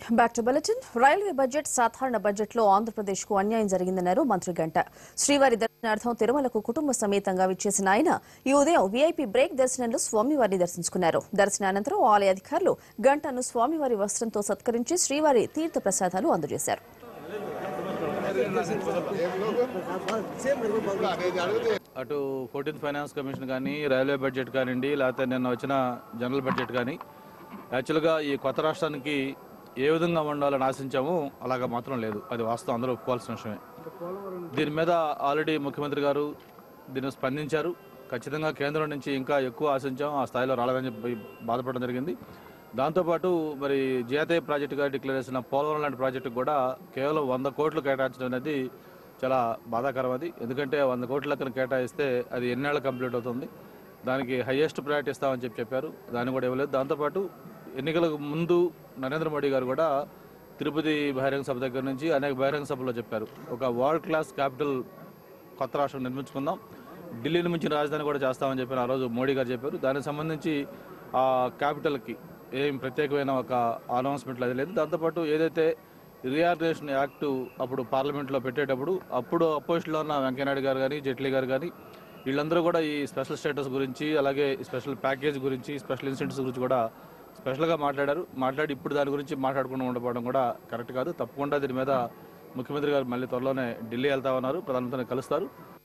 back to bulletin railway budget సాధారణ budget లో ఆంధ్రప్రదేశ్ కు అన్యాయం జరిగిందన్నారు మంత్రి గంట శ్రీవారి దర్శనార్థం తిరుమలకు కుటుంబ సమేతంగా విచ్చేసిన ఆయన ఈ ఉదయం వీఐపీ బ్రేక్ దర్శనంలో స్వామివారిని దర్శించుకున్నారు దర్శనానంతరం ఆలయ అధికారులు గంటను స్వామివారి వస్త్రంతో సత్కరించి శ్రీవారి తీర్థ ప్రసాదాలు అందజేశారు అటు ఫోర్టీన్త్ ఫైనాన్స్ కమిషన్ కానీ రైల్వే బడ్జెట్ కానివ్వండి లేకపోతే నిన్న వచ్చిన జనరల్ బడ్జెట్ కానీ యాక్చువల్గా ఈ కొత్త రాష్ట్రానికి ఏ విధంగా ఉండాలని ఆశించామో అలాగా మాత్రం లేదు అది వాస్తవం అందరూ ఒప్పుకోవాల్సిన విషయమే దీని మీద ఆల్రెడీ ముఖ్యమంత్రి గారు దీన్ని స్పందించారు ఖచ్చితంగా కేంద్రం నుంచి ఇంకా ఎక్కువ ఆశించాం ఆ స్థాయిలో రాలేదని చెప్పి బాధపడడం జరిగింది దాంతోపాటు మరి జియాతయ ప్రాజెక్టుగా డిక్లేర్ చేసిన పోలవరం లాంటి ప్రాజెక్టుకు కూడా కేవలం వంద కోట్లు కేటాయించడం అనేది చాలా బాధాకరం అది ఎందుకంటే వంద కోట్ల లెక్కన కేటాయిస్తే అది ఎన్నేళ్ళు కంప్లీట్ అవుతుంది దానికి హైయెస్ట్ ప్రయారిటీ ఇస్తామని చెప్పి చెప్పారు దాన్ని కూడా ఇవ్వలేదు దాంతోపాటు ఎన్నికలకు ముందు నరేంద్ర మోడీ గారు కూడా తిరుపతి బహిరంగ సభ దగ్గర నుంచి అనేక బహిరంగ సభలో చెప్పారు ఒక వరల్డ్ క్లాస్ క్యాపిటల్ కొత్త రాష్ట్రం నిర్మించుకుందాం ఢిల్లీని మించిన రాజధాని కూడా చేస్తామని చెప్పి ఆ రోజు మోడీ గారు చెప్పారు దానికి సంబంధించి ఆ క్యాపిటల్కి ఏం ప్రత్యేకమైన ఒక అనౌన్స్మెంట్లు అది లేదు దాంతోపాటు ఏదైతే రియార్గనేషన్ యాక్ట్ అప్పుడు పార్లమెంట్లో పెట్టేటప్పుడు అప్పుడు అపోజిషన్లో ఉన్న వెంకయ్యనాయుడు గారు కానీ జైట్లీ గారు కానీ వీళ్ళందరూ కూడా ఈ స్పెషల్ స్టేటస్ గురించి అలాగే ఈ స్పెషల్ ప్యాకేజ్ గురించి స్పెషల్ ఇన్సెంటివ్స్ గురించి కూడా స్పెషల్గా మాట్లాడారు మాట్లాడి ఇప్పుడు దాని గురించి మాట్లాడకుండా ఉండకపోవడం కూడా కరెక్ట్ కాదు తప్పకుండా దీని మీద ముఖ్యమంత్రి గారు మళ్ళీ త్వరలోనే ఢిల్లీ వెళ్తా ఉన్నారు ప్రధానమంత్రిని కలుస్తారు